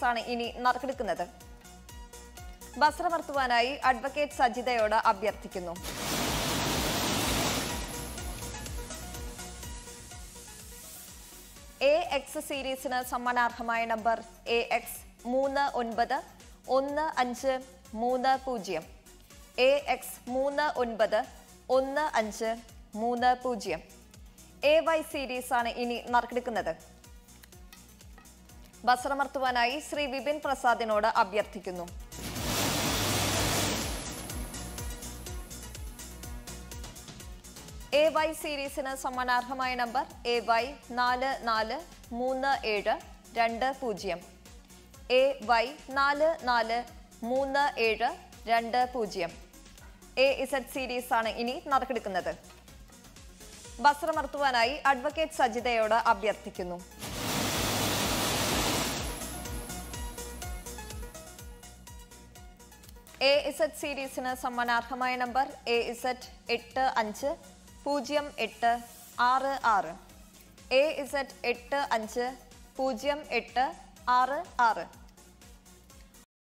ആണ് ഇനി നറുക്കെടുക്കുന്നത് വസ്ത്രമർത്തുവാനായി അഡ്വക്കേറ്റ് സജിതയോട് അഭ്യർത്ഥിക്കുന്നു എ എക്സ് സീരീസിന് സമ്മാനാർഹമായ നമ്പർ എ എക്സ് മൂന്ന് ഒൻപത് ഒന്ന് അഞ്ച് മൂന്ന് പൂജ്യം എ എക്സ് മൂന്ന് ഒൻപത് ഒന്ന് അഞ്ച് മൂന്ന് പൂജ്യം എ വൈ സീരീസ് ആണ് ഇനി നറുക്കെടുക്കുന്നത് വസ്ത്രമർത്തുവാനായി ശ്രീ വിപിൻ പ്രസാദിനോട് അഭ്യർത്ഥിക്കുന്നു എ വൈ സീരീസിന് സമ്മാനാർഹമായ നമ്പർ എ വൈ നാല് നാല് മൂന്ന് ഏഴ് രണ്ട് പൂജ്യം എ വൈ നാല് നാല് മൂന്ന് ഏഴ് രണ്ട് പൂജ്യം എ ഇസഡ് സീരീസ് ആണ് ഇനി നറുക്കെടുക്കുന്നത് വസ്ത്രമർത്തുവാനായി അഡ്വക്കേറ്റ് സജിതയോട് അഭ്യർത്ഥിക്കുന്നു എ ഇസഡ് സീരീസിന് സമ്മാനാർഹമായ നമ്പർ എ ഇസഡ് എട്ട് അഞ്ച് പൂജ്യം എട്ട് ആറ് ആറ് എ ഇസഡ് എട്ട് അഞ്ച് പൂജ്യം എട്ട് ആറ് ആറ്